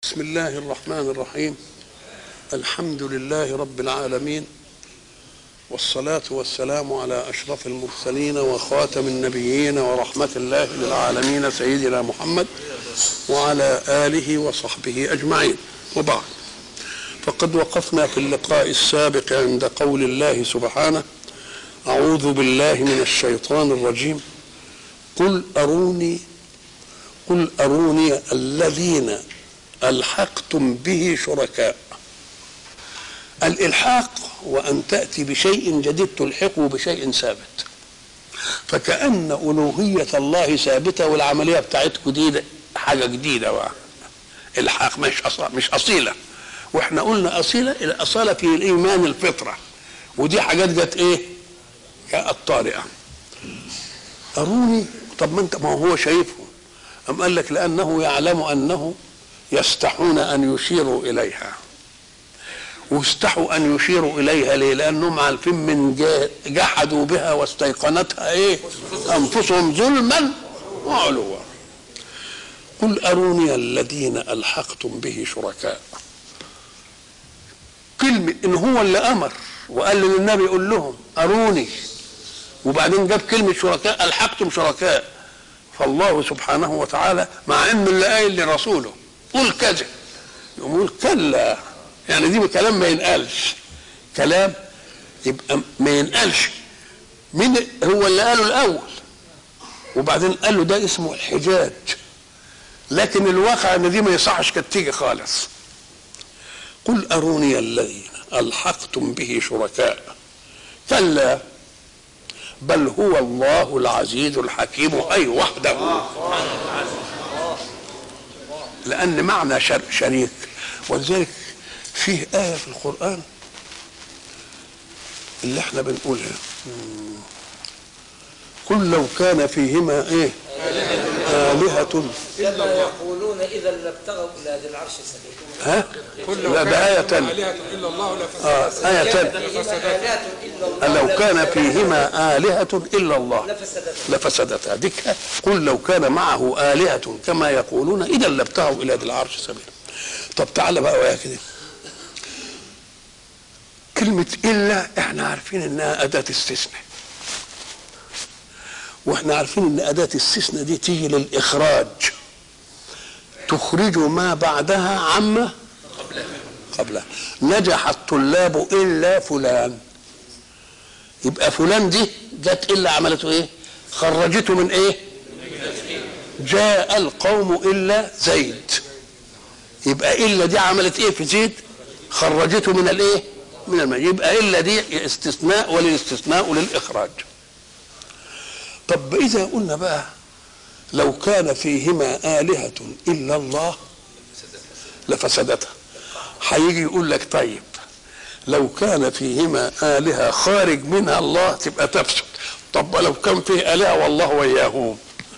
بسم الله الرحمن الرحيم الحمد لله رب العالمين والصلاة والسلام على أشرف المرسلين وخاتم النبيين ورحمة الله للعالمين سيدنا محمد وعلى آله وصحبه أجمعين وبعد فقد وقفنا في اللقاء السابق عند قول الله سبحانه أعوذ بالله من الشيطان الرجيم قل أروني قل أروني الذين ألحقتم به شركاء الإلحاق وأن تأتي بشيء جديد تلحقه بشيء ثابت فكأن ألوهية الله ثابتة والعملية بتاعتكم دي حاجة جديدة بقى الحاق مش أصلا مش أصيلة واحنا قلنا أصيلة الأصالة في الإيمان الفطرة ودي حاجات جت إيه؟ جاءت طارئة أروني طب ما أنت ما هو شايفهم أم قال لك لأنه يعلم أنه يستحون أن يشيروا إليها واستحوا أن يشيروا إليها ليه لأنهم عارفين من جحدوا بها واستيقنتها إيه أنفسهم ظلما وعلوا قل أروني الذين ألحقتم به شركاء كلمة إن هو اللي أمر وقال للنبي قل لهم أروني وبعدين جاب كلمة شركاء ألحقتم شركاء فالله سبحانه وتعالى مع ان اللي قايل لرسوله قول كذا يقول كلا يعني دي كلام ما ينقالش كلام يبقى ما ينقالش مين هو اللي قاله الاول وبعدين قال له ده اسمه الحجاج لكن الواقع ان دي ما يصحش كانت تيجي خالص قل اروني الذين الحقتم به شركاء كلا بل هو الله العزيز الحكيم اي وحده لان معنى شريك ولذلك فيه ايه في القران اللي احنا بنقولها قل لو كان فيهما ايه آلهة إلا يقولون إذا لابتغوا إلى ذي العرش سبيلا ها كل لو لا كان ده آية فيهما تانية آلهة إلا الله آه لفسدتا آية تانية آلهة إلا الله لو كان فيهما آلهة إلا الله لفسدتا لفسدتا ديك قل لو كان معه آلهة كما يقولون إذا لابتغوا إلى ذي العرش سبيلا طب تعالى بقى ويا كده كلمة إلا احنا عارفين إنها أداة استثناء واحنا عارفين إن أداة الاستثناء دي تيجي للإخراج تخرج ما بعدها عما قبلها نجح الطلاب إلا فلان يبقى فلان دي جت إلا عملته إيه خرجته من إيه جاء القوم إلا زيد يبقى إلا دي عملت إيه في زيد خرجته من الإيه من الماء يبقى إلا دي استثناء وللاستثناء وللإخراج طب إذا قلنا بقى لو كان فيهما آلهة إلا الله لفسدتها هيجي يقول لك طيب لو كان فيهما آلهة خارج منها الله تبقى تفسد طب لو كان فيه آلهة والله وياهم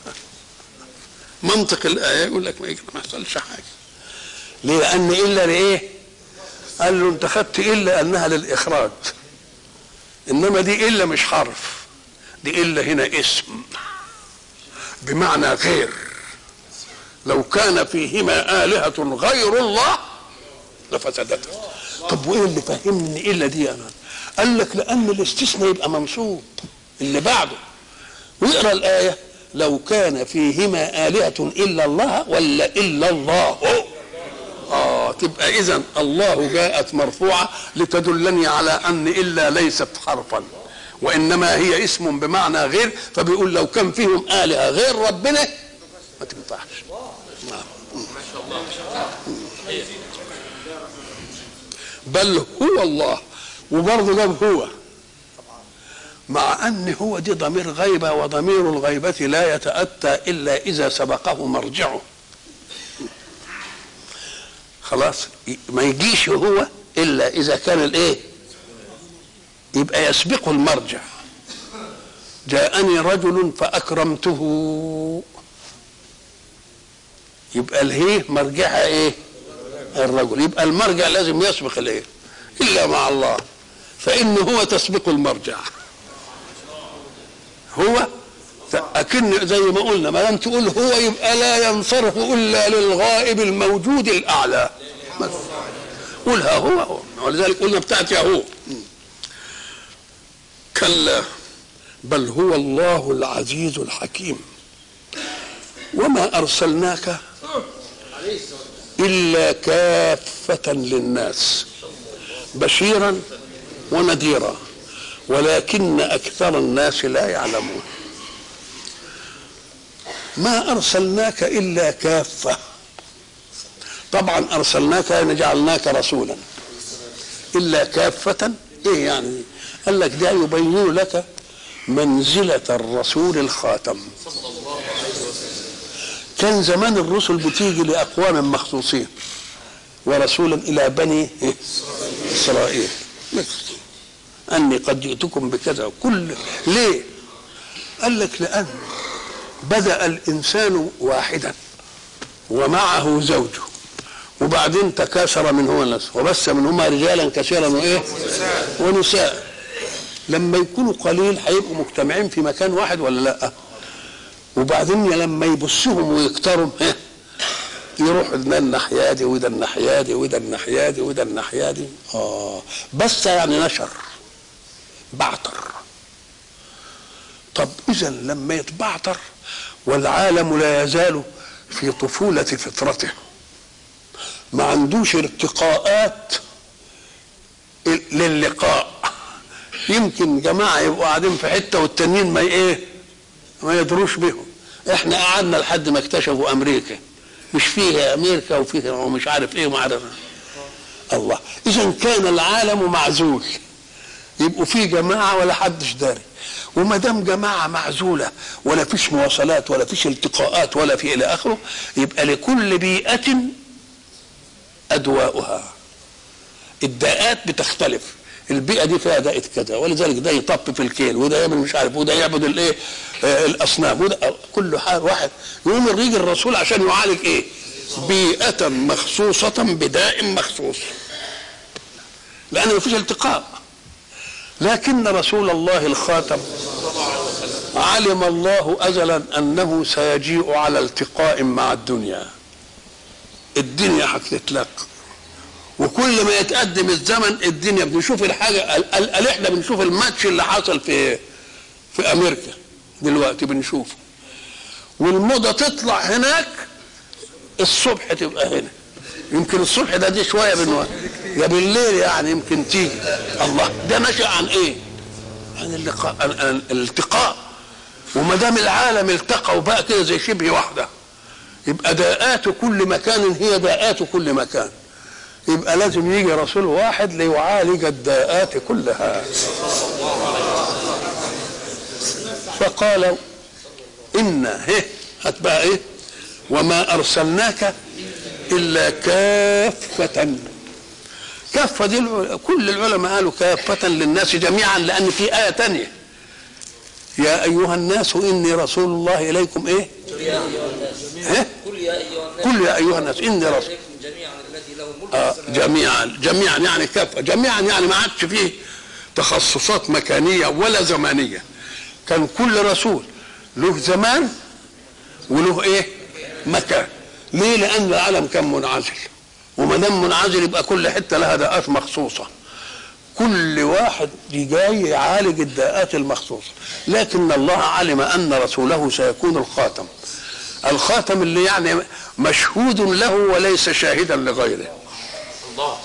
منطق الآية يقول لك ما ما يحصلش حاجة ليه؟ لأن إلا لإيه؟ قال له أنت خدت إلا أنها للإخراج إنما دي إلا مش حرف دي إلا هنا اسم بمعنى غير لو كان فيهما آلهة غير الله لفسدتها طب وايه اللي فهمني الا دي انا قال لك لان الاستثناء يبقى منصوب اللي بعده واقرا الايه لو كان فيهما آلهة إلا الله ولا إلا الله آه تبقى إذا الله جاءت مرفوعة لتدلني على أن إلا ليست حرفا وإنما هي اسم بمعنى غير فبيقول لو كان فيهم آلهة غير ربنا ما تنفعش نعم. بل هو الله وبرضه جاب هو مع ان هو دي ضمير غيبه وضمير الغيبه لا يتاتى الا اذا سبقه مرجعه خلاص ما يجيش هو الا اذا كان الايه يبقى يسبقه المرجع جاءني رجل فاكرمته يبقى الهيه مرجعها ايه الرجل يبقى المرجع لازم يسبق الايه الا مع الله فان هو تسبق المرجع هو اكن زي ما قلنا ما دام تقول هو يبقى لا ينصرف الا للغائب الموجود الاعلى بس. قولها هو هو ولذلك قلنا بتاعت يا هو كلا بل هو الله العزيز الحكيم وما ارسلناك الا كافه للناس بشيرا ونذيرا ولكن اكثر الناس لا يعلمون ما ارسلناك الا كافه طبعا ارسلناك يعني جعلناك رسولا الا كافه ايه يعني قال لك ده يبين لك منزله الرسول الخاتم كان زمان الرسل بتيجي لاقوام مخصوصين ورسولا الى بني إيه؟ اسرائيل بس. اني قد جئتكم بكذا كل ليه قال لك لان بدا الانسان واحدا ومعه زوجه وبعدين تكاثر منهما الناس وبث منهما رجالا كثيرا وايه ونساء لما يكونوا قليل هيبقوا مجتمعين في مكان واحد ولا لا وبعدين لما يبصهم ويكتروا ها يروح ده الناحيه دي وده الناحيه دي وده الناحيه دي وده الناحيه دي اه بس يعني نشر بعتر طب اذا لما يتبعتر والعالم لا يزال في طفوله فطرته ما عندوش ارتقاءات للقاء يمكن جماعه يبقوا قاعدين في حته والتانيين ما ايه ما يدروش بهم احنا قعدنا لحد ما اكتشفوا امريكا مش فيها امريكا وفيها ومش عارف ايه وما عارف الله اذا كان العالم معزول يبقوا في جماعه ولا حدش داري وما دام جماعه معزوله ولا فيش مواصلات ولا فيش التقاءات ولا في الى اخره يبقى لكل بيئه ادواؤها الداءات بتختلف البيئه دي فيها داءة كذا ولذلك ده يطب في الكيل وده يعمل مش عارف وده يعبد الايه آه الاصنام وده كل حال واحد يقوم يجي الرسول عشان يعالج ايه بيئة مخصوصة بداء مخصوص لأن ما فيش التقاء لكن رسول الله الخاتم علم الله أزلا أنه سيجيء على التقاء مع الدنيا الدنيا هتتلقى وكل ما يتقدم الزمن الدنيا بنشوف الحاجه ال- ال- ال- احنا بنشوف الماتش اللي حصل في في امريكا دلوقتي بنشوفه والموضه تطلع هناك الصبح تبقى هنا يمكن الصبح ده دي شويه من يا بالليل يعني يمكن تيجي الله ده نشأ عن ايه؟ عن اللقاء عن عن الالتقاء وما دام العالم التقى وبقى كده زي شبه واحده يبقى داءات كل مكان هي داءات كل مكان يبقى لازم يجي رسول واحد ليعالج الداءات كلها فقال إن هه هات بقى إيه وما أرسلناك إلا كافة كافة دي الع- كل العلماء قالوا كافة للناس جميعا لأن في آية تانية يا أيها الناس إني رسول الله إليكم إيه قل يا ايها الناس إيه قل يا ايها الناس قل يا أيها الناس إني رسول عليكم جميعا الذي له ملك آه السماوات جميعا جميعا يعني كافة جميعا يعني ما عادش فيه تخصصات مكانية ولا زمانية كان كل رسول له زمان وله ايه مكان ليه لان العالم كان منعزل وما دام منعزل يبقى كل حته لها داءات مخصوصه كل واحد جاي يعالج الداءات المخصوصه لكن الله علم ان رسوله سيكون الخاتم الخاتم اللي يعني مشهود له وليس شاهدا لغيره الله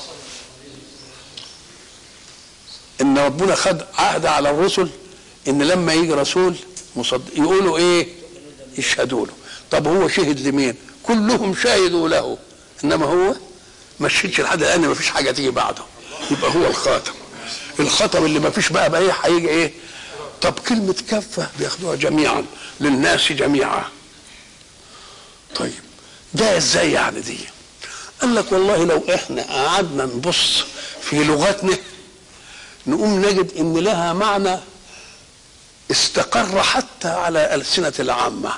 ان ربنا خد عهد على الرسل ان لما يجي رسول مصدق يقولوا ايه يشهدوا له طب هو شهد لمين كلهم شهدوا له انما هو ما شهدش لحد الان ما فيش حاجه تيجي بعده يبقى هو الخاتم الخاتم اللي ما فيش بقى بقى ايه هيجي ايه طب كلمه كافه بياخدوها جميعا للناس جميعا طيب ده ازاي يعني دي قال لك والله لو احنا قعدنا نبص في لغتنا نقوم نجد ان لها معنى استقر حتى على ألسنة العامة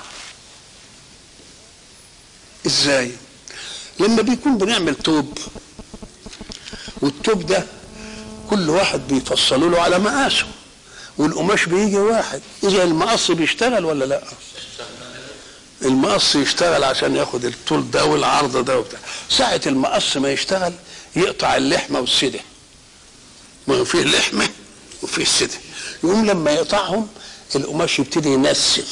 ازاي لما بيكون بنعمل توب والتوب ده كل واحد بيفصلوا له على مقاسه والقماش بيجي واحد اذا المقص بيشتغل ولا لا المقص يشتغل عشان ياخد الطول ده والعرض ده وبتاع ساعة المقص ما يشتغل يقطع اللحمة والسدة ما هو فيه لحمة وفيه سدة يقوم لما يقطعهم القماش يبتدي ينسل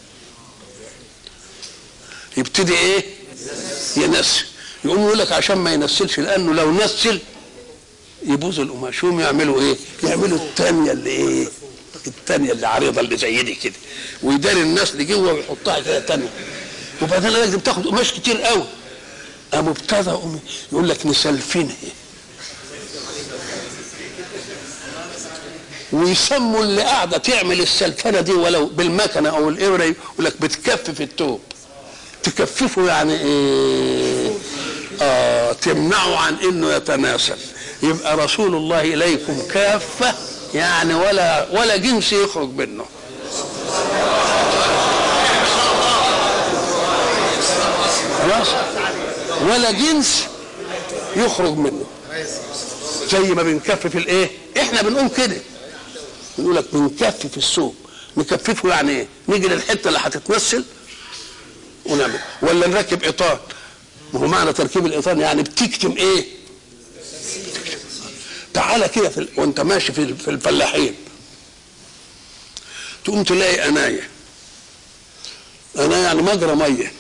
يبتدي ايه ينسل يقوم يقول لك عشان ما ينسلش لانه لو نسل يبوظ القماش يقوم يعملوا ايه يعملوا الثانيه اللي ايه الثانيه اللي عريضه اللي زي دي كده ويداري الناس اللي جوه ويحطها كده ثانيه وبعدين لازم بتاخد قماش كتير قوي قام ابتدى قوم يقول لك نسلفينها ويسموا اللي قاعده تعمل السلفنه دي ولو بالمكنه او الابره يقول لك بتكفف التوب تكففه يعني ايه اه تمنعه عن انه يتناسل يبقى رسول الله اليكم كافه يعني ولا ولا جنس يخرج منه خلاص ولا جنس يخرج منه زي ما بنكفف الايه احنا بنقول كده بنقول لك بنكفف السوق نكففه يعني ايه نيجي للحته اللي هتتمثل ونعمل ولا نركب ايطان ما هو معنى تركيب الايطان يعني بتكتم ايه تعالى كده في ال... وانت ماشي في ال- في الفلاحين تقوم تلاقي انايه انايه يعني مجرى ميه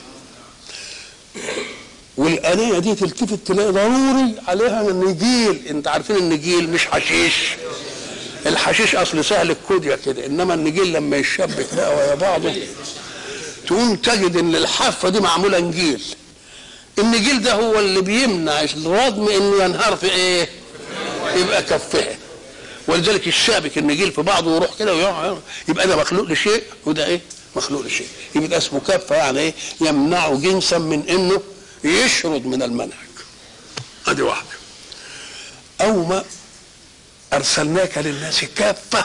والانايه دي تلتفت تلاقي ضروري عليها النجيل انت عارفين النجيل مش حشيش الحشيش اصل سهل الكوديا كده انما النجيل لما يشبك بقى ويا بعضه تقوم تجد ان الحافه دي معموله نجيل النجيل ده هو اللي بيمنع الردم انه ينهار في ايه يبقى كفها ولذلك الشابك النجيل في بعضه ويروح كده ويقع يبقى ده مخلوق لشيء وده ايه مخلوق لشيء يبقى ده اسمه كفه يعني ايه يمنع جنسا من انه يشرد من المنهج ادي واحده او ما ارسلناك للناس كافه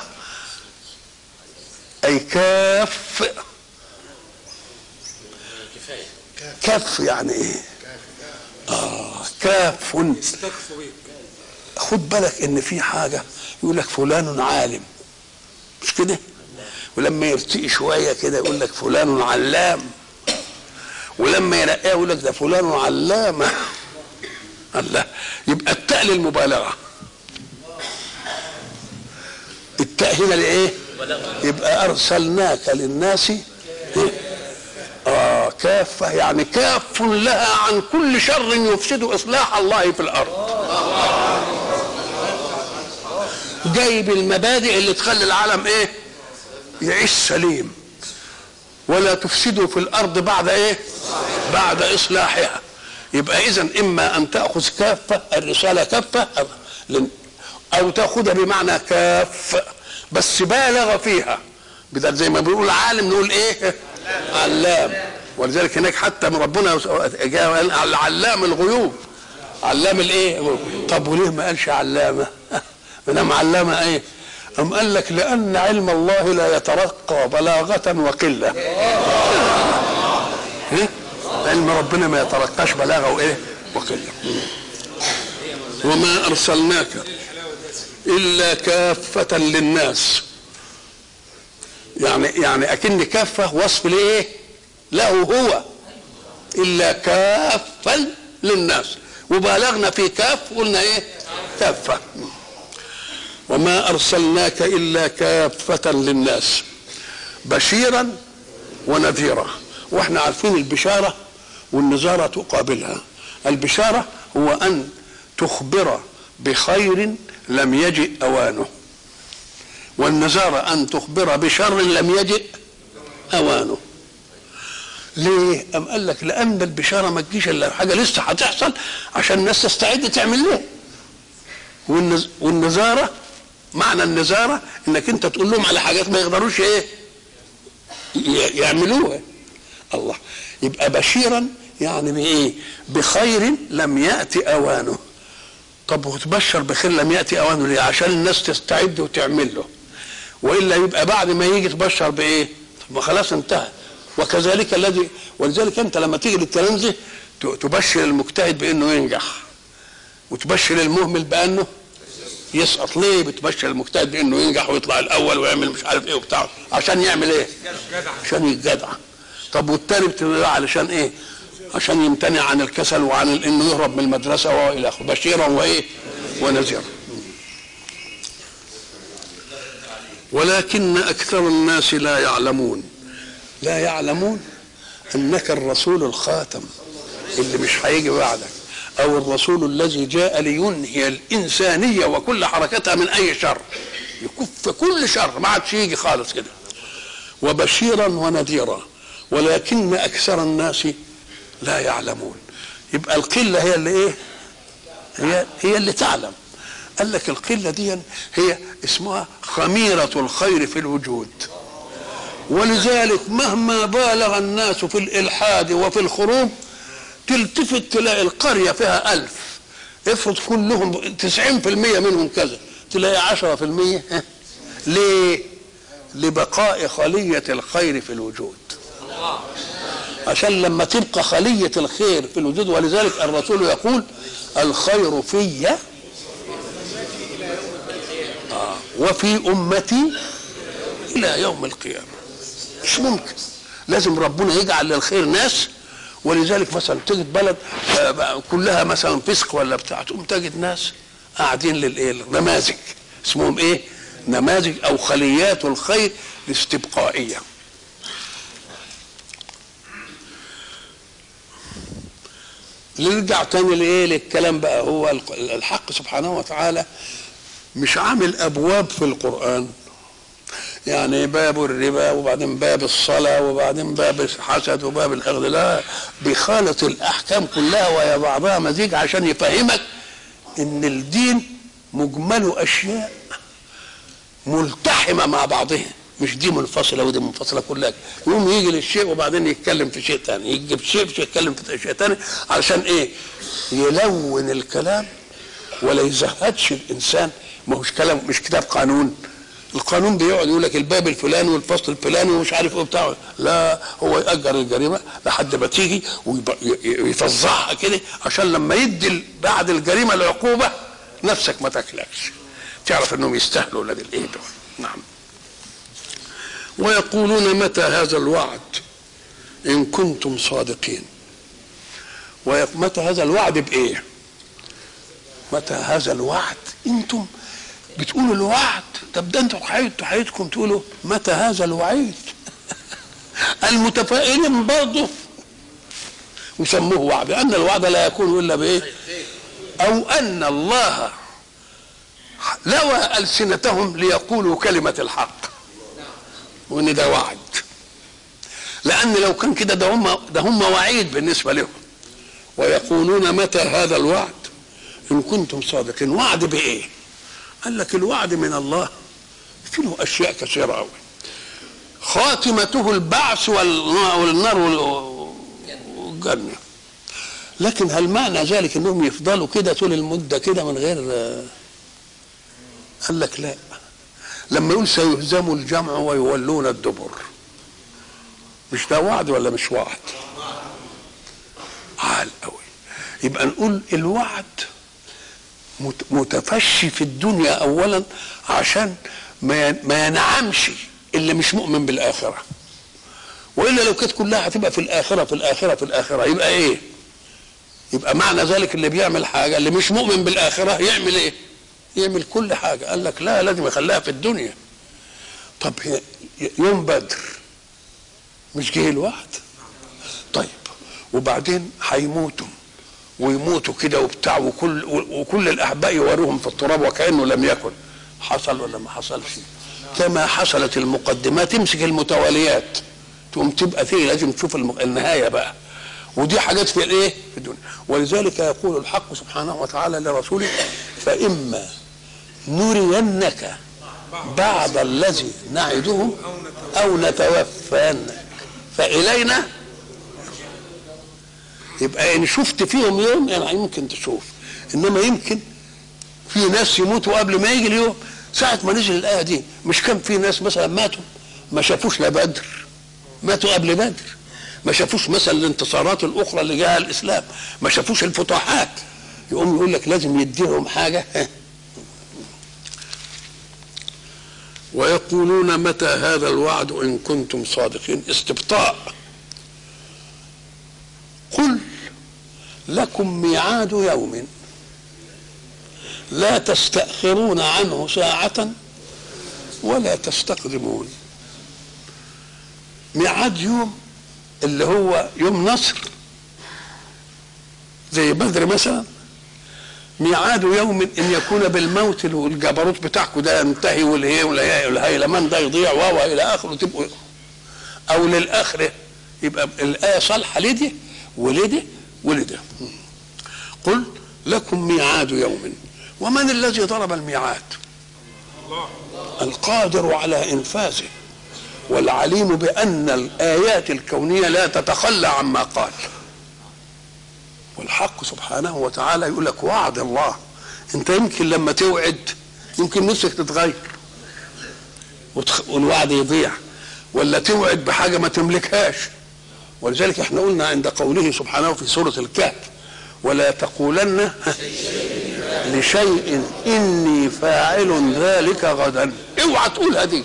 اي كاف كف يعني ايه اه كاف خد بالك ان في حاجه يقول لك فلان عالم مش كده ولما يرتقي شويه كده يقول لك فلان علام ولما يرقيه يقول لك ده فلان علامه الله يبقى التاء للمبالغه التاء هنا لايه يبقى ارسلناك للناس آه كافة يعني كاف لها عن كل شر يفسد إصلاح الله في الأرض جايب المبادئ اللي تخلي العالم إيه يعيش سليم ولا تفسدوا في الأرض بعد إيه بعد إصلاحها يبقى إذا إما أن تأخذ كافة الرسالة كافة أو تأخذها بمعنى كاف بس بالغ فيها بدل زي ما بنقول عالم نقول إيه علام ولذلك هناك حتى من ربنا قال علام الغيوب علام الايه طب وليه ما قالش علامه ما دام علامه ايه أم قال لك لأن علم الله لا يترقى بلاغة وقلة إيه؟ علم ربنا ما يترقاش بلاغة وإيه وقلة وما أرسلناك إلا كافة للناس يعني يعني اكن كافه وصف لايه له هو الا كافا للناس وبالغنا في كاف قلنا ايه كافه وما ارسلناك الا كافه للناس بشيرا ونذيرا واحنا عارفين البشاره والنذاره تقابلها البشاره هو ان تخبر بخير لم يجئ اوانه والنزارة أن تخبر بشر لم يجئ أوانه ليه؟ أم قال لك لأن البشارة ما تجيش إلا حاجة لسه هتحصل عشان الناس تستعد تعمل ليه والنز... والنزارة معنى النزارة إنك أنت تقول لهم على حاجات ما يقدروش إيه ي- يعملوها الله يبقى بشيرا يعني بإيه بخير لم يأتي أوانه طب وتبشر بخير لم يأتي أوانه ليه عشان الناس تستعد وتعمل له والا يبقى بعد ما يجي تبشر بايه؟ طب ما خلاص انتهى وكذلك الذي ولذلك انت لما تيجي للتلامذه ت- تبشر المجتهد بانه ينجح وتبشر المهمل بانه يسقط ليه بتبشر المجتهد انه ينجح ويطلع الاول ويعمل مش عارف ايه وبتاع عشان يعمل ايه عشان يتجدع طب والتاني بتبقى علشان ايه عشان يمتنع عن الكسل وعن ال- انه يهرب من المدرسه والى اخره بشيرا وايه ونذيرا ولكن اكثر الناس لا يعلمون لا يعلمون انك الرسول الخاتم اللي مش هيجي بعدك او الرسول الذي جاء لينهي الانسانيه وكل حركتها من اي شر يكف كل شر ما عادش يجي خالص كده وبشيرا ونذيرا ولكن اكثر الناس لا يعلمون يبقى القله هي اللي ايه هي هي اللي تعلم قال لك القله دي هي اسمها خميره الخير في الوجود ولذلك مهما بالغ الناس في الإلحاد وفي الخروج تلتفت تلاقي القرية فيها ألف افرض كلهم تسعين في المية منهم كذا تلاقي عشرة في المية ها؟ ليه لبقاء خلية الخير في الوجود عشان لما تبقى خلية الخير في الوجود ولذلك الرسول يقول الخير في آه وفي أمتي إلى يوم القيامة مش ممكن لازم ربنا يجعل للخير ناس ولذلك مثلا تجد بلد آه، بقى كلها مثلا فسق ولا بتاع تقوم تجد ناس قاعدين للايه نماذج اسمهم ايه نماذج او خليات الخير الاستبقائيه نرجع تاني لايه للكلام بقى هو الحق سبحانه وتعالى مش عامل ابواب في القران يعني باب الربا وبعدين باب الصلاة وبعدين باب الحسد وباب الحقد لا بخالط الأحكام كلها ويا بعضها مزيج عشان يفهمك إن الدين مجمله أشياء ملتحمة مع بعضها مش دي منفصلة ودي منفصلة كلها يقوم يجي للشيء وبعدين يتكلم في شيء تاني يجي في شيء في شيء يتكلم في شيء تاني علشان إيه يلون الكلام ولا يزهدش الإنسان ما هوش كلام مش كتاب قانون القانون بيقعد يقول لك الباب الفلاني والفصل الفلاني ومش عارف ايه بتاعه لا هو يأجر الجريمه لحد ما تيجي ويفظعها كده عشان لما يدي بعد الجريمه العقوبه نفسك ما تاكلكش تعرف انهم يستاهلوا ولاد الايه دول نعم ويقولون متى هذا الوعد ان كنتم صادقين ومتى هذا الوعد بايه متى هذا الوعد انتم بتقولوا الوعد طب ده انتوا حياتكم حياتكم تقولوا متى هذا الوعيد المتفائلين برضه وسموه وعد لان الوعد لا يكون الا بايه او ان الله لوى السنتهم ليقولوا كلمه الحق وان ده وعد لان لو كان كده ده هم ده هم وعيد بالنسبه لهم ويقولون متى هذا الوعد ان كنتم صادقين وعد بايه قال لك الوعد من الله في له اشياء كثيره قوي خاتمته البعث والنار والجنه لكن هل معنى ذلك انهم يفضلوا كده طول المده كده من غير قال لك لا لما يقول سيهزم الجمع ويولون الدبر مش ده وعد ولا مش وعد عال قوي يبقى نقول الوعد متفشي في الدنيا اولا عشان ما ينعمش اللي مش مؤمن بالاخره والا لو كانت كلها هتبقى في الاخره في الاخره في الاخره يبقى ايه يبقى معنى ذلك اللي بيعمل حاجه اللي مش مؤمن بالاخره يعمل ايه يعمل كل حاجه قال لك لا لازم يخليها في الدنيا طب يوم بدر مش جه الوعد طيب وبعدين هيموتوا ويموتوا كده وبتاع وكل وكل الاحباء يوروهم في التراب وكانه لم يكن حصل ولا ما حصلش كما حصلت المقدمات تمسك المتواليات تقوم تبقى فيه لازم تشوف النهايه بقى ودي حاجات في الايه في الدنيا ولذلك يقول الحق سبحانه وتعالى لرسوله فاما نرينك بعض الذي نعدهم او نتوفينك فالينا يبقى ان شفت فيهم يوم يعني يمكن تشوف انما يمكن في ناس يموتوا قبل ما يجي اليوم ساعة ما نزل الآية دي مش كان في ناس مثلا ماتوا ما شافوش لا بدر ماتوا قبل بدر ما شافوش مثلا الانتصارات الأخرى اللي جاءها الإسلام ما شافوش الفتوحات يقوم يقول لك لازم يديهم حاجة ويقولون متى هذا الوعد ان كنتم صادقين استبطاء قل لكم ميعاد يوم لا تستأخرون عنه ساعة ولا تستقدمون ميعاد يوم اللي هو يوم نصر زي بدر مثلا ميعاد يوم ان يكون بالموت والجبروت بتاعكم ده ينتهي والهي والهيلمان ده يضيع وهو الى اخره تبقوا او للاخره يبقى الايه صالحه لدي ولدي ولده قل لكم ميعاد يوم ومن الذي ضرب الميعاد القادر على انفاذه والعليم بان الايات الكونيه لا تتخلى عما قال والحق سبحانه وتعالى يقول لك وعد الله انت يمكن لما توعد يمكن نفسك تتغير والوعد يضيع ولا توعد بحاجه ما تملكهاش ولذلك احنا قلنا عند قوله سبحانه في سوره الكهف ولا تقولن لشيء اني فاعل ذلك غدا اوعى تقول هذه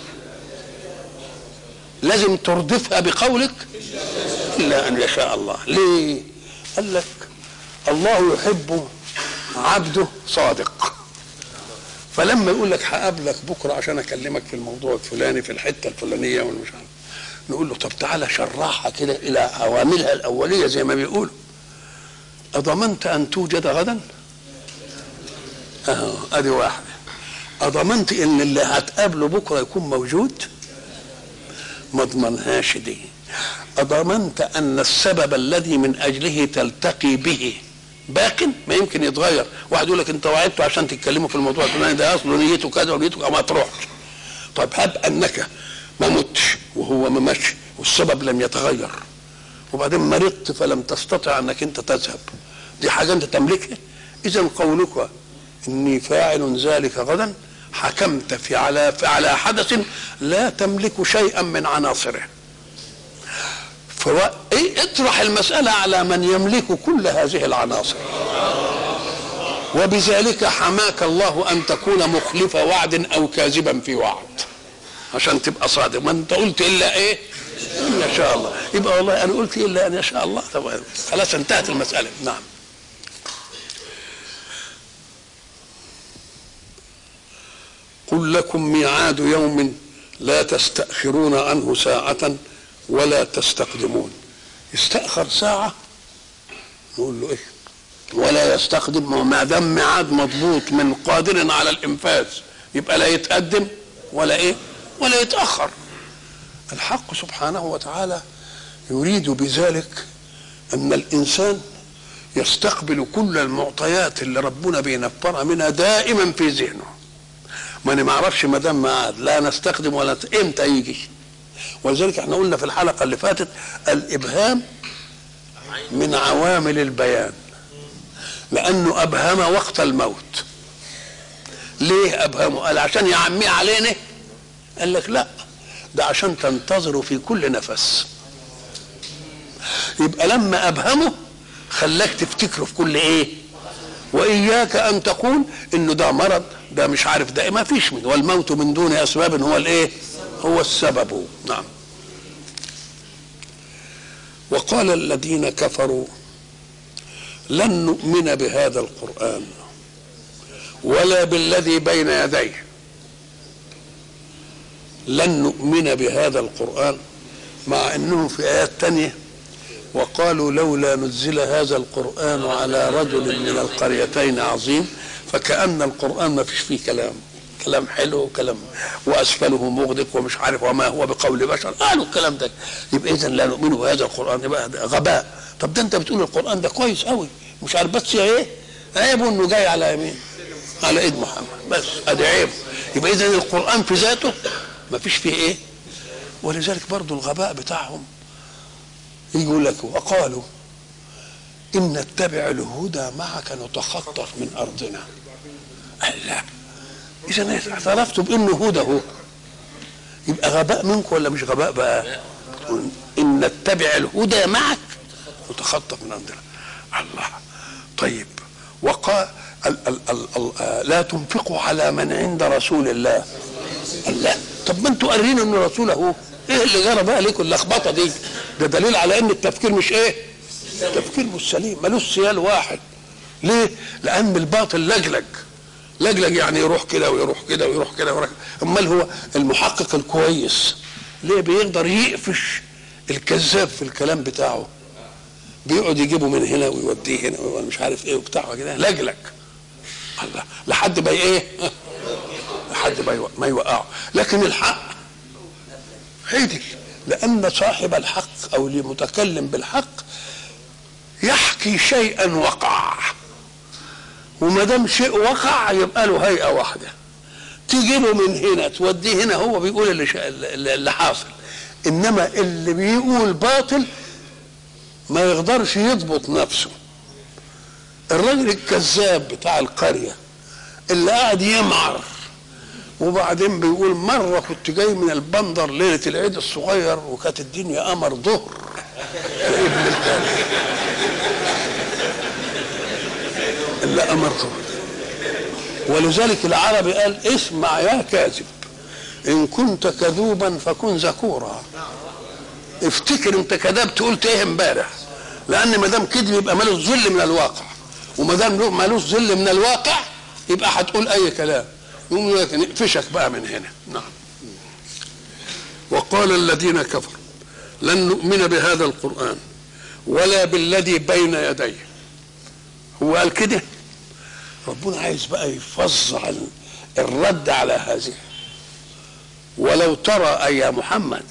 لازم تردفها بقولك الا ان يشاء الله ليه قال لك الله يحب عبده صادق فلما يقول لك هقابلك بكره عشان اكلمك في الموضوع الفلاني في الحته الفلانيه والمش عارف نقول له طب تعالى شرحها كده الى عواملها الاوليه زي ما بيقولوا اضمنت ان توجد غدا اهو ادي واحده اضمنت ان اللي هتقابله بكره يكون موجود ما اضمنهاش دي اضمنت ان السبب الذي من اجله تلتقي به باق ما يمكن يتغير واحد يقول لك انت وعدته عشان تتكلموا في الموضوع الفلاني ده اصله نيته كذا ونيته ما تروحش طيب هب انك ما متش وهو ما ماتش والسبب لم يتغير وبعدين مرضت فلم تستطع انك انت تذهب دي حاجه انت تملكها اذا قولك اني فاعل ذلك غدا حكمت في على في على حدث لا تملك شيئا من عناصره فو... إيه اطرح المسألة على من يملك كل هذه العناصر وبذلك حماك الله أن تكون مخلف وعد أو كاذبا في وعد عشان تبقى صادق ما انت قلت الا ايه ان يشاء الله يبقى والله انا قلت الا ان يشاء الله طب خلاص انتهت المساله نعم قل لكم ميعاد يوم لا تستأخرون عنه ساعة ولا تستقدمون يستأخر ساعة نقول له ايه ولا يستخدم ما دام ميعاد مضبوط من قادر على الانفاذ يبقى لا يتقدم ولا ايه ولا يتأخر الحق سبحانه وتعالى يريد بذلك أن الإنسان يستقبل كل المعطيات اللي ربنا بينفرها منها دائما في ذهنه ما انا ما اعرفش ما دام ميعاد لا نستخدم ولا ت... امتى يجي ولذلك احنا قلنا في الحلقه اللي فاتت الابهام من عوامل البيان لانه ابهم وقت الموت ليه ابهمه قال عشان يعميه علينا قال لك لا ده عشان تنتظروا في كل نفس يبقى لما ابهمه خلاك تفتكره في كل ايه واياك ان تقول انه ده مرض ده مش عارف ده ما فيش من والموت من دون اسباب هو الايه هو السبب نعم وقال الذين كفروا لن نؤمن بهذا القران ولا بالذي بين يديه لن نؤمن بهذا القرآن مع أنهم في آيات تانية وقالوا لولا نزل هذا القرآن على رجل من القريتين عظيم فكأن القرآن ما فيش فيه كلام كلام حلو وكلام وأسفله مغدق ومش عارف وما هو بقول بشر قالوا الكلام ده يبقى إذا لا نؤمن بهذا القرآن يبقى غباء طب ده أنت بتقول القرآن ده كويس قوي مش عارف بس إيه عيبه إنه جاي على يمين على إيد محمد بس أدي عيب يبقى إذا القرآن في ذاته ما فيش فيه ايه ولذلك برضو الغباء بتاعهم يقول لك وقالوا ان نتبع الهدى معك نتخطف من ارضنا لا اذا اعترفتوا بانه هدى هو يبقى غباء منكم ولا مش غباء بقى ان نتبع الهدى معك نتخطف من ارضنا الله طيب وقال ال ال ال ال لا تنفقوا على من عند رسول الله الله طب ما انتوا قارين ان الرسول اهو ايه اللي جرى بقى ليكم اللخبطه دي ده دليل على ان التفكير مش ايه التفكير مش سليم ملوش سيال واحد ليه لان الباطل لجلج لجلج يعني يروح كده ويروح كده ويروح كده ويروح امال هو المحقق الكويس ليه بيقدر يقفش الكذاب في الكلام بتاعه بيقعد يجيبه من هنا ويوديه هنا ومش عارف ايه وبتاع كده لجلج الله لحد ما ايه لحد ما يوق- ما يوقعه لكن الحق عدل لان صاحب الحق او المتكلم بالحق يحكي شيئا وقع وما دام شيء وقع يبقى له هيئه واحده تجيبه من هنا توديه هنا هو بيقول اللي, شا... اللي اللي حاصل انما اللي بيقول باطل ما يقدرش يضبط نفسه الراجل الكذاب بتاع القريه اللي قاعد يمعر وبعدين بيقول مره كنت جاي من البندر ليله العيد الصغير وكانت الدنيا قمر ظهر يا ابن الكلب اللي قمر ظهر ولذلك العربي قال اسمع يا كاذب ان كنت كذوبا فكن ذكورا افتكر انت كذبت قلت ايه امبارح لان ما دام كذب يبقى مالوش ظل من الواقع وما دام له- مالوش ظل من الواقع يبقى هتقول اي كلام يقوم يقول لك نقفشك بقى من هنا نعم وقال الذين كفروا لن نؤمن بهذا القران ولا بالذي بين يديه هو قال كده ربنا عايز بقى يفظع ال- الرد على هذه ولو ترى أي يا محمد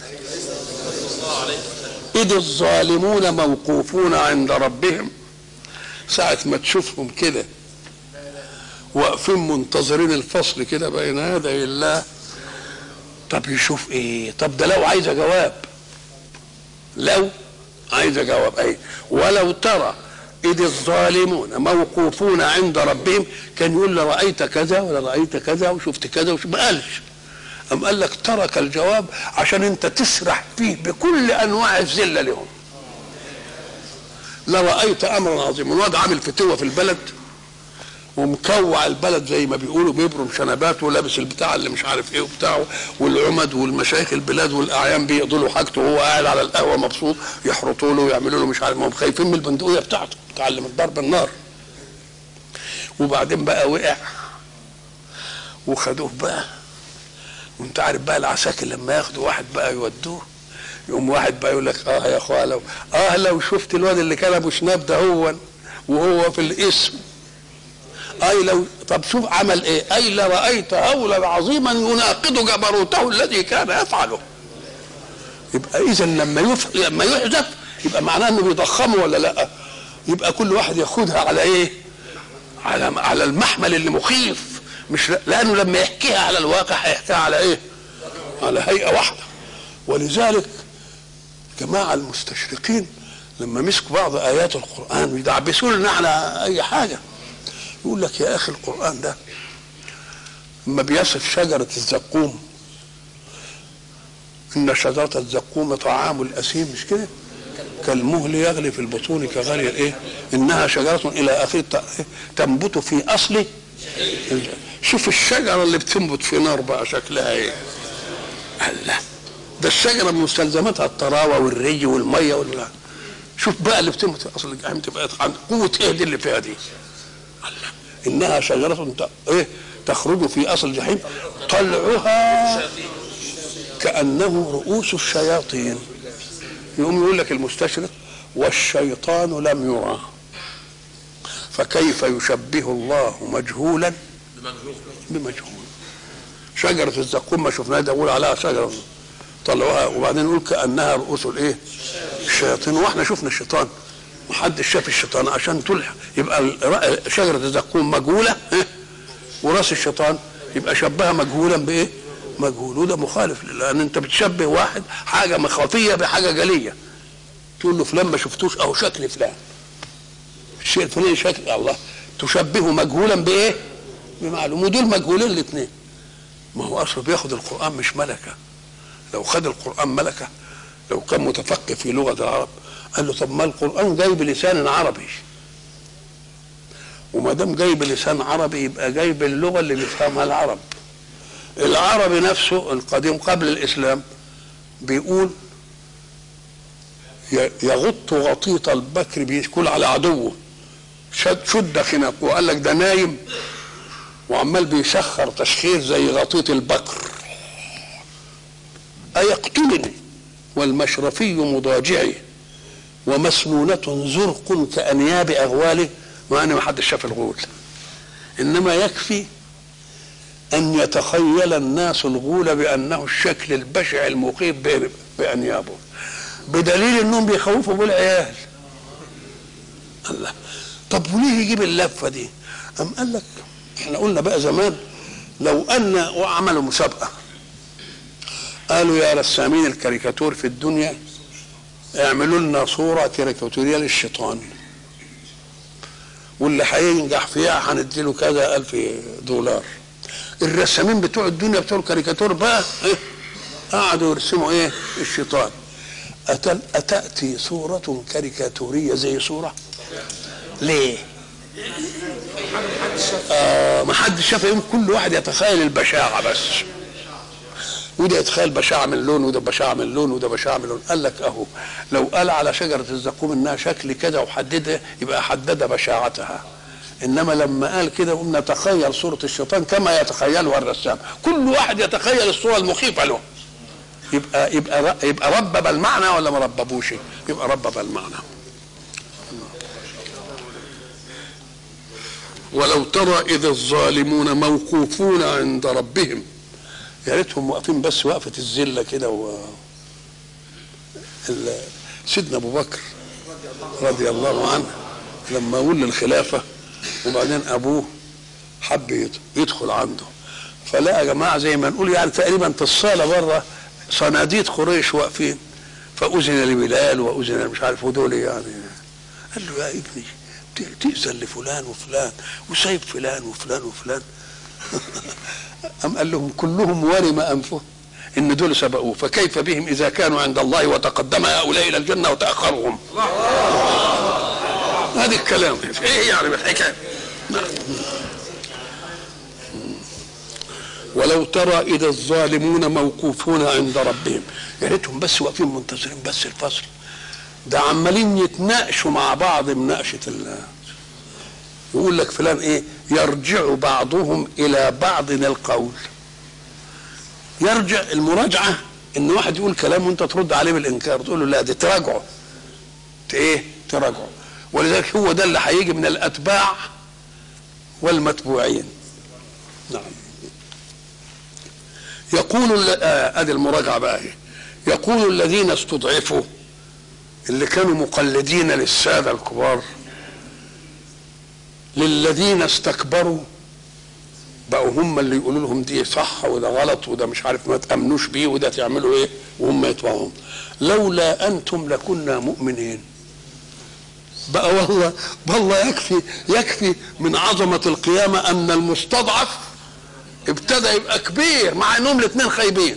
إذ الظالمون موقوفون عند ربهم ساعة ما تشوفهم كده واقفين منتظرين الفصل كده بين يدي الله طب يشوف ايه طب ده لو عايزه جواب لو عايزه جواب اي ولو ترى إذ الظالمون موقوفون عند ربهم كان يقول له رأيت كذا ولا رأيت كذا وشفت كذا وش ما قالش أم قال لك ترك الجواب عشان أنت تسرح فيه بكل أنواع الذلة لهم لرأيت أمرا عظيما الواد عامل فتوة في البلد ومكوع البلد زي ما بيقولوا بيبرم شنبات ولابس البتاع اللي مش عارف ايه وبتاعه والعمد والمشايخ البلاد والاعيان بيقضوا له حاجته وهو قاعد على القهوه مبسوط يحرطوا له ويعملوا له مش عارف ما هم خايفين من البندقيه بتاعته متعلم الضرب النار وبعدين بقى وقع وخدوه بقى وانت عارف بقى العساكر لما ياخدوا واحد بقى يودوه يقوم واحد بقى يقول لك اه يا اخويا لو اه لو شفت الواد اللي كان ابو شناب ده هو وهو في الاسم اي لو طب شوف عمل ايه اي لرايت هولا عظيما يناقض جبروته الذي كان يفعله يبقى اذا لما يف... لما يحذف يبقى معناه انه بيضخمه ولا لا يبقى كل واحد ياخدها على ايه على على المحمل اللي مخيف مش لانه لما يحكيها على الواقع هيحكيها على ايه على هيئه واحده ولذلك جماعه المستشرقين لما مسكوا بعض ايات القران ويدعبسوا لنا على اي حاجه يقول لك يا اخي القران ده لما بيصف شجره الزقوم ان شجره الزقوم طعام الاثيم مش كده كالمهل يغلي في البطون كغلي الايه انها شجره الى اخره تنبت في اصل شوف الشجره اللي بتنبت في نار بقى شكلها ايه الله ده الشجره من مستلزماتها الطراوه والري والميه وال شوف بقى اللي بتنبت في اصل الجحيم تبقى عن قوه ايه دي اللي فيها دي الله انها شجره ت... ايه تخرج في اصل الجحيم طلعها كانه رؤوس الشياطين يقوم يقول لك المستشرق والشيطان لم يرى فكيف يشبه الله مجهولا بمجهول شجرة الزقوم ما شفناها ده يقول عليها شجرة طلعوها وبعدين يقول كأنها رؤوس الايه الشياطين واحنا شفنا الشيطان محدش شاف الشيطان عشان تلح يبقى شجرة الزقوم مجهولة وراس الشيطان يبقى شبهها مجهولا بايه مجهول وده مخالف لان انت بتشبه واحد حاجه مخافيه بحاجه جليه تقول له فلان ما شفتوش او شكل فلان الشيء الفلاني شكل الله تشبهه مجهولا بايه بمعلوم ودول مجهولين الاثنين ما هو اصله بياخد القران مش ملكه لو خد القران ملكه لو كان متفقه في لغه العرب قال له طب ما القران جاي بلسان عربي وما دام جاي بلسان عربي يبقى جاي باللغه اللي بيفهمها العرب العربي نفسه القديم قبل الاسلام بيقول ي- يغط غطيط البكر بيكون على عدوه شد شد خناق وقال لك ده نايم وعمال بيسخر تسخير زي غطيط البكر أيقتلني والمشرفي مضاجعي ومسنونة زرق كأنياب أغواله وأنا ما حدش شاف الغول إنما يكفي أن يتخيل الناس الغول بأنه الشكل البشع المخيف ب- بأنيابه بدليل أنهم بيخوفوا بالعيال الله طب وليه يجيب اللفة دي أم قال لك احنا قلنا بقى زمان لو أن وعملوا مسابقة قالوا يا رسامين الكاريكاتور في الدنيا اعملوا لنا صورة كاريكاتورية للشيطان واللي هينجح فيها هنديله كذا ألف دولار الرسامين بتوع الدنيا بتوع الكاريكاتور بقى إيه؟ قعدوا يرسموا ايه الشيطان أتل أتأتي صورة كاريكاتورية زي صورة ليه آه ما حدش شاف يوم كل واحد يتخيل البشاعة بس وده يتخيل بشاعة من لون وده بشاعة من لون وده بشاعة من لون قال لك اهو لو قال على شجرة الزقوم انها شكل كده وحددها يبقى حدد بشاعتها انما لما قال كده قلنا نتخيل صورة الشيطان كما يتخيلها الرسام كل واحد يتخيل الصورة المخيفة له يبقى يبقى يبقى ربب المعنى ولا ما رببوش يبقى ربب المعنى ولو ترى اذ الظالمون موقوفون عند ربهم يا ريتهم واقفين بس وقفه الذله كده و ال- سيدنا ابو بكر رضي الله عنه لما ولي الخلافه وبعدين ابوه حب يد- يدخل عنده فلقى يا جماعه زي ما نقول يعني تقريبا في الصاله بره صناديد قريش واقفين فاذن لبلال واذن مش عارف ودول يعني قال له يا ابني ت- تأذن لفلان وفلان وسايب فلان وفلان وفلان أم قال لهم كلهم ورم أنفه إن دول سبقوه فكيف بهم إذا كانوا عند الله وتقدم هؤلاء إلى الجنة وتأخرهم هذا الكلام إيه يعني الحكاية نعم. ولو ترى إذا الظالمون موقوفون عند ربهم يا ريتهم بس واقفين منتظرين بس الفصل ده عمالين يتناقشوا مع بعض مناقشة ال يقول لك فلان ايه يرجع بعضهم الى بعض القول يرجع المراجعة ان واحد يقول كلام وانت ترد عليه بالانكار تقول له لا دي تراجعه ت- ايه تراجعه ولذلك هو ده اللي هيجي من الاتباع والمتبوعين نعم يقول ال- آه ادي المراجعة بقى ايه يقول الذين استضعفوا اللي كانوا مقلدين للسادة الكبار للذين استكبروا بقوا هم اللي يقولوا لهم دي صح وده غلط وده مش عارف ما تأمنوش بيه وده تعملوا ايه وهم يتبعهم لولا انتم لكنا مؤمنين بقى والله والله يكفي يكفي من عظمة القيامة ان المستضعف ابتدى يبقى كبير مع انهم الاثنين خايبين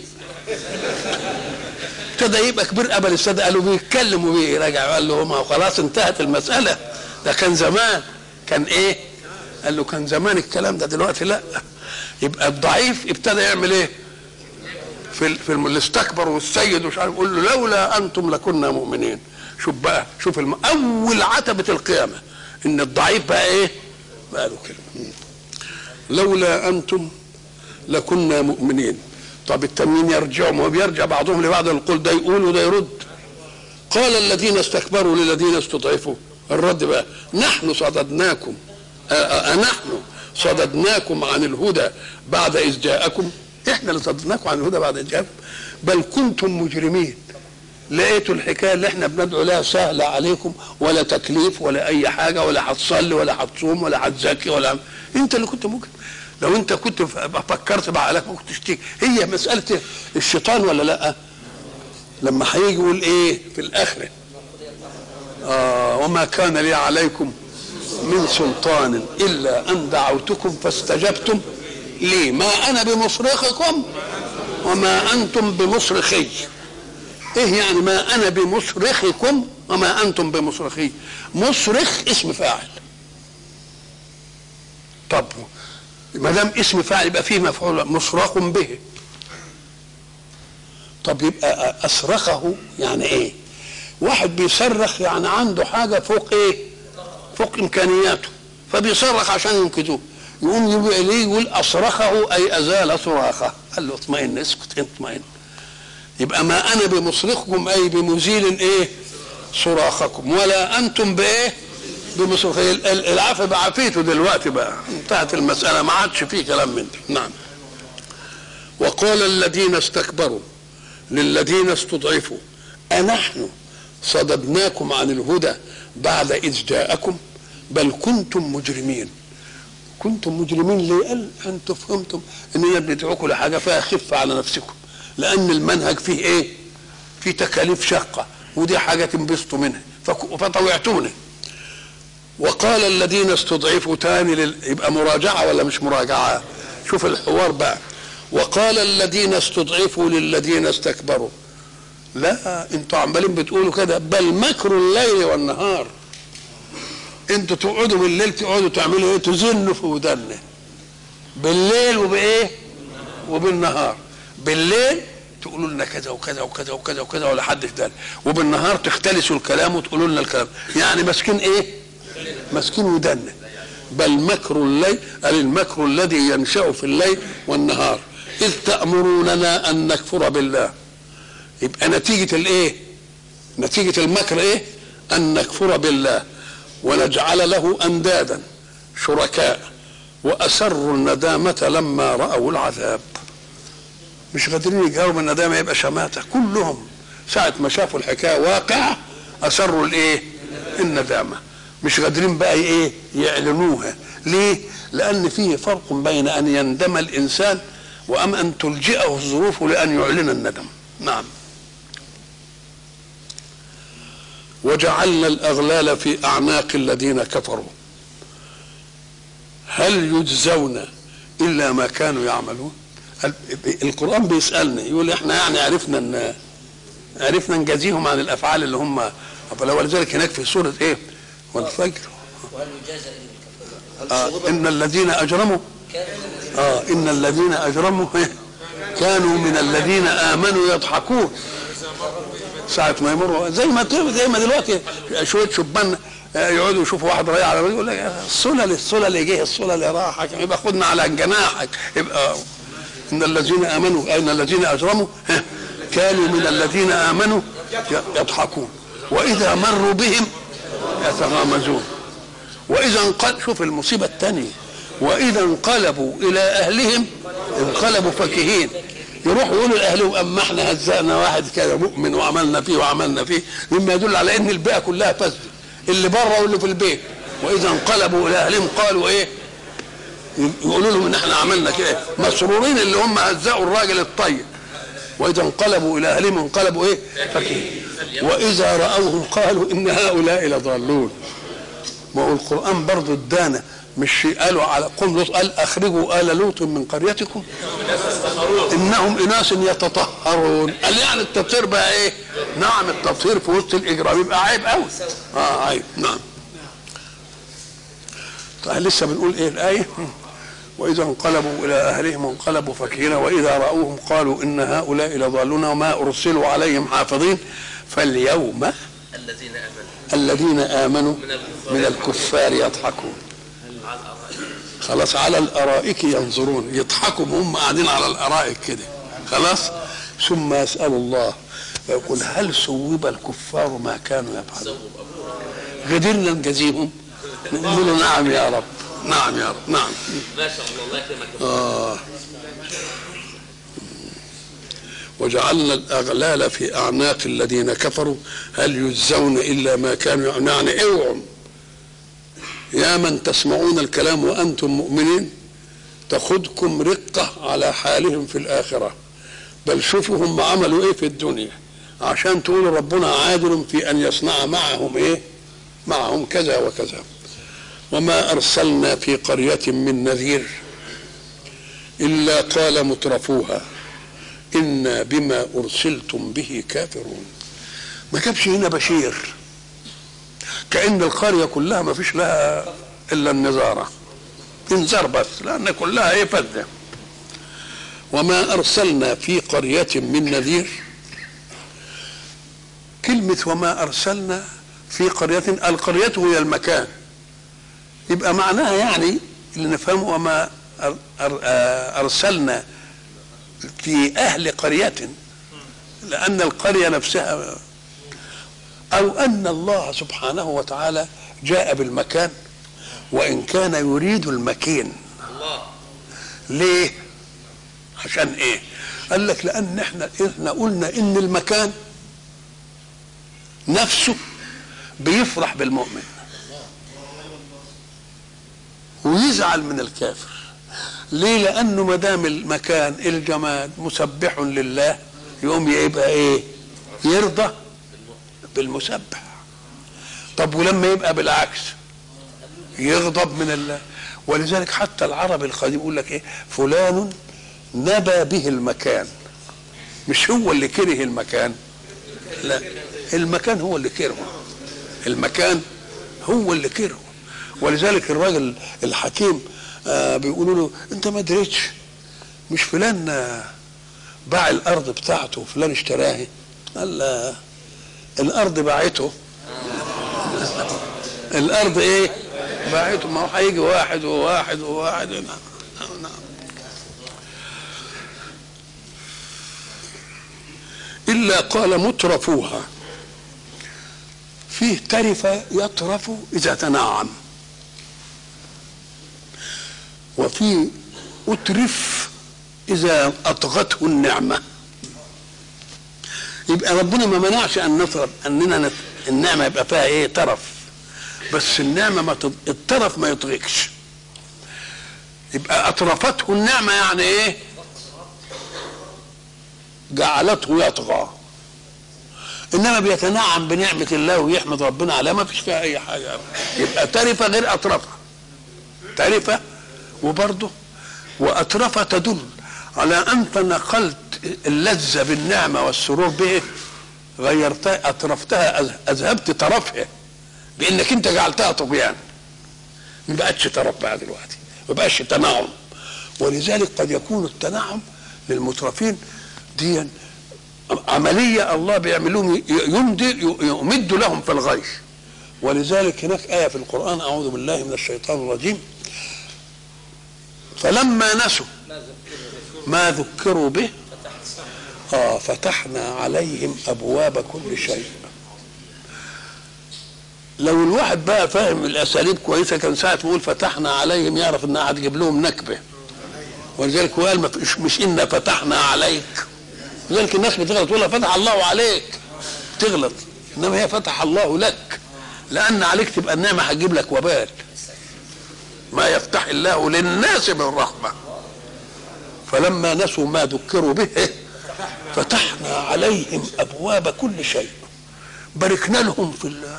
ابتدى يبقى كبير قبل السادة قالوا بيتكلموا بيه رجع قال له ما هو خلاص انتهت المسألة ده كان زمان كان ايه قال له كان زمان الكلام ده دلوقتي لا يبقى الضعيف ابتدى يعمل ايه في ال- في الم- اللي استكبر والسيد ومش عارف يقول له لولا انتم لكنا مؤمنين شوف بقى شوف الم... اول عتبة القيامة ان الضعيف بقى ايه بقى له كلمة لولا انتم لكنا مؤمنين طب التنين يرجعوا ما هو بيرجع بعضهم لبعض القول ده يقول وده يرد قال الذين استكبروا للذين استضعفوا الرد بقى نحن صددناكم أ- أ- أنحن صددناكم عن الهدى بعد إذ جاءكم إحنا اللي صددناكم عن الهدى بعد إذ جاءكم بل كنتم مجرمين لقيتوا الحكايه اللي احنا بندعو لها سهله عليكم ولا تكليف ولا اي حاجه ولا هتصلي ولا هتصوم ولا هتزكي ولا انت اللي كنت ممكن لو انت كنت ف- فكرت بعقلك ما كنتش تيجي هي مساله الشيطان ولا لا لما هيجي يقول ايه في الاخره آه وما كان لي عليكم من سلطان الا ان دعوتكم فاستجبتم لي ما انا بمصرخكم وما انتم بمصرخي ايه يعني ما انا بمصرخكم وما انتم بمصرخي مصرخ اسم فاعل طب ما دام اسم فاعل يبقى فيه مفعول مصرخ به طب يبقى اصرخه يعني ايه واحد بيصرخ يعني عنده حاجه فوق ايه فوق امكانياته فبيصرخ عشان ينقذوه يقوم يجي اليه يقول اصرخه اي ازال صراخه قال له اطمئن اسكت اطمئن يبقى ما انا بمصرخكم اي بمزيل ايه صراخكم ولا انتم بايه بمصرخ ال- ال- العفو بعافيته دلوقتي بقى انتهت المساله ما عادش فيه كلام من ده نعم وقال الذين استكبروا للذين استضعفوا أنحن صددناكم عن الهدى بعد إذ جاءكم بل كنتم مجرمين كنتم مجرمين ليه قال أنتم فهمتم أن هي بندعوكم لحاجة فيها خفة على نفسكم لأن المنهج فيه إيه فيه تكاليف شاقة ودي حاجة تنبسطوا منها فك- فطوعتوني وقال الذين استضعفوا تاني لل... يبقى مراجعة ولا مش مراجعة شوف الحوار بقى وقال الذين استضعفوا للذين استكبروا لا انتوا عمالين بتقولوا كده بل مكر الليل والنهار انتوا تقعدوا بالليل تقعدوا تعملوا ايه تزنوا في ودنا بالليل وبايه وبالنهار بالليل تقولوا لنا كذا وكذا وكذا وكذا وكذا ولا حد في وبالنهار تختلسوا الكلام وتقولوا لنا الكلام يعني ماسكين ايه ماسكين ودنا بل مكر الليل قال المكر الذي ينشا في الليل والنهار اذ تامروننا ان نكفر بالله يبقى نتيجه الايه نتيجه المكر ايه ان نكفر بالله ونجعل له اندادا شركاء واسروا الندامه لما راوا العذاب مش قادرين يجاوبوا الندامه يبقى شماته كلهم ساعه ما شافوا الحكايه واقعه اسروا الايه الندامه مش قادرين بقى ايه يعلنوها ليه لان فيه فرق بين ان يندم الانسان وام ان تلجئه الظروف لان يعلن الندم نعم وجعلنا الاغلال في اعناق الذين كفروا هل يجزون الا ما كانوا يعملون القران بيسالنا يقول احنا يعني عرفنا ان عرفنا نجازيهم عن الافعال اللي هم ولذلك هناك في سوره ايه والفجر وهل يجازى إلا الكفار؟ آه ان الذين اجرموا كان اه ان الذين اجرموا كانوا من الذين امنوا يضحكون ساعة ما يمروا زي ما زي ما دلوقتي شوية شبان يقعدوا يشوفوا واحد رايح على يقول لك الصلة الصلة اللي جه الصلة اللي راحك يبقى خدنا على جناحك يبقى ان الذين امنوا ان الذين اجرموا كانوا من الذين امنوا يضحكون واذا مروا بهم يتغامزون واذا انقلب شوف المصيبه الثانيه واذا انقلبوا الى اهلهم انقلبوا فكهين يروحوا يقولوا لاهلهم اما احنا هزقنا واحد كده مؤمن وعملنا فيه وعملنا فيه مما يدل على ان البيئه كلها فاسده اللي بره واللي في البيت واذا انقلبوا الى اهلهم قالوا ايه يقولوا لهم ان احنا عملنا كده مسرورين اللي هم هزقوا الراجل الطيب واذا انقلبوا الى اهلهم انقلبوا ايه فكهين واذا راوهم قالوا ان هؤلاء لضالون ما هو القران برضه ادانا مش قالوا على قوم لوط قال اخرجوا ال لوط من قريتكم انهم اناس يتطهرون قال يعني التطهير بقى ايه نعم التطهير في وسط الاجرام يبقى عيب قوي اه عيب نعم طيب لسه بنقول ايه الايه واذا انقلبوا الى اهلهم انقلبوا فكهين واذا راوهم قالوا ان هؤلاء لضالون وما ارسلوا عليهم حافظين فاليوم الذين امنوا الذين امنوا من الكفار من الكفار يضحكون على الارائك خلاص على الارائك ينظرون يضحكوا هم قاعدين على الارائك كده خلاص ثم يسال الله ويقول هل صوب الكفار ما كانوا يفعلون قدرنا نجازيهم نقول له نعم يا رب نعم يا رب نعم ما شاء الله الله يكرمك آه. وجعلنا الأغلال في أعناق الذين كفروا هل يجزون إلا ما كانوا يعملون يعني اوعوا يا من تسمعون الكلام وأنتم مؤمنين تاخذكم رقة على حالهم في الآخرة بل شوفوا هم عملوا إيه في الدنيا عشان تقولوا ربنا عادل في أن يصنع معهم إيه معهم كذا وكذا وما أرسلنا في قرية من نذير إلا قال مترفوها إنا بما أرسلتم به كافرون ما جابش هنا بشير كأن القرية كلها ما فيش لها إلا النظارة انذار بس لان كلها ايه فذه وما ارسلنا في قريه من نذير كلمه وما ارسلنا في قريه القريه هي المكان يبقى معناها يعني اللي نفهمه وما أر- أر- آه، ارسلنا في اهل قريه لان القريه نفسها او ان الله سبحانه وتعالى جاء بالمكان وان كان يريد المكين الله ليه عشان ايه قال لك لان احنا احنا قلنا ان المكان نفسه بيفرح بالمؤمن ويزعل من الكافر ليه لانه ما دام المكان الجماد مسبح لله يقوم يبقى ايه يرضى بالمسبح طب ولما يبقى بالعكس يغضب من الله ولذلك حتى العرب القديم يقول لك ايه فلان نبى به المكان مش هو اللي كره المكان لا المكان هو اللي كرهه المكان هو اللي كرهه ولذلك الراجل الحكيم آه بيقولوا له انت ما دريتش مش فلان آه، باع الارض بتاعته وفلان اشتراها قال لا الارض باعته الارض ايه باعته ما هو هيجي واحد وواحد وواحد نعم نعم الا قال مترفوها فيه ترف يطرف اذا تنعم وفي اترف اذا اطغته النعمه يبقى ربنا ما منعش ان نطرف اننا نت... النعمه يبقى فيها ايه ترف بس النعمه ما تض... الترف ما يطغيكش يبقى اطرفته النعمه يعني ايه جعلته يطغى انما بيتنعم بنعمه الله ويحمد ربنا عليها ما فيش فيها اي حاجه يبقى ترفه غير اطرفه ترفه وبرضه واطرفه تدل على انت نقلت اللذه بالنعمه والسرور به غيرتها اطرفتها أذ- اذهبت طرفها بانك انت جعلتها طغيان ما بقتش طرف بقى دلوقتي ما بقاش تنعم ولذلك قد يكون التنعم للمترفين دي عمليه الله بيعملهم يمد يمد لهم في الغيث ولذلك هناك ايه في القران اعوذ بالله من الشيطان الرجيم فلما نسوا ما ذكروا به اه فتحنا عليهم ابواب كل شيء لو الواحد بقى فاهم الاساليب كويسه كان ساعه ما يقول فتحنا عليهم يعرف انها هتجيب لهم نكبه ولذلك هو قال ما فيش- مش انا فتحنا عليك لذلك الناس بتغلط تقول فتح الله عليك تغلط انما هي فتح الله لك لان عليك تبقى النعمه هتجيب لك وبال ما يفتح الله للناس من رحمه فلما نسوا ما ذكروا به فتحنا عليهم ابواب كل شيء باركنا لهم في الله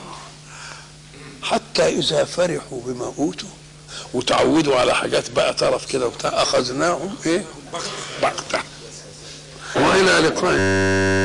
حتى اذا فرحوا بما اوتوا وتعودوا على حاجات بقى طرف كده وبتاع اخذناهم ايه بغته والى لقاء